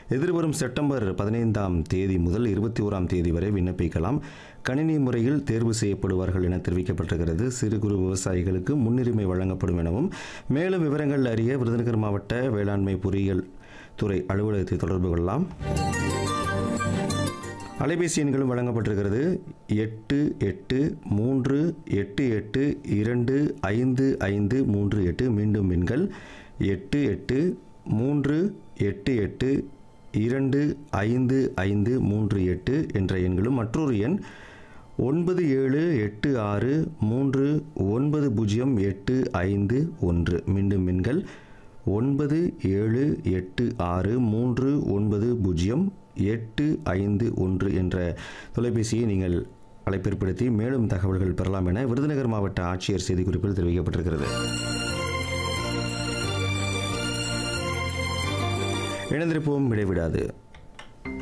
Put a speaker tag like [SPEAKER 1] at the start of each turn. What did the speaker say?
[SPEAKER 1] எதிர்வரும் செப்டம்பர் பதினைந்தாம் தேதி முதல் இருபத்தி ஓராம் தேதி வரை விண்ணப்பிக்கலாம் கணினி முறையில் தேர்வு செய்யப்படுவார்கள் என தெரிவிக்கப்பட்டிருக்கிறது சிறு குறு விவசாயிகளுக்கு முன்னுரிமை வழங்கப்படும் எனவும் மேலும் விவரங்கள் அறிய விருதுநகர் மாவட்ட வேளாண்மை பொறியியல் துறை அலுவலகத்தை தொடர்பு கொள்ளலாம் அலைபேசி எண்களும் வழங்கப்பட்டிருக்கிறது எட்டு எட்டு மூன்று எட்டு எட்டு இரண்டு ஐந்து ஐந்து மூன்று எட்டு மீண்டும் எண்கள் எட்டு எட்டு மூன்று எட்டு எட்டு இரண்டு ஐந்து ஐந்து மூன்று எட்டு என்ற எண்களும் மற்றொரு எண் ஒன்பது ஏழு எட்டு ஆறு மூன்று ஒன்பது பூஜ்ஜியம் எட்டு ஐந்து ஒன்று மீண்டும் எண்கள் ஒன்பது ஏழு எட்டு ஆறு மூன்று ஒன்பது பூஜ்ஜியம் எட்டு ஐந்து ஒன்று என்ற தொலைபேசியை நீங்கள் அழைப்பேற்படுத்தி மேலும் தகவல்கள் பெறலாம் என விருதுநகர் மாவட்ட ஆட்சியர் செய்திக்குறிப்பில் தெரிவிக்கப்பட்டிருக்கிறது இணைந்திருப்போம் இடைவிடாது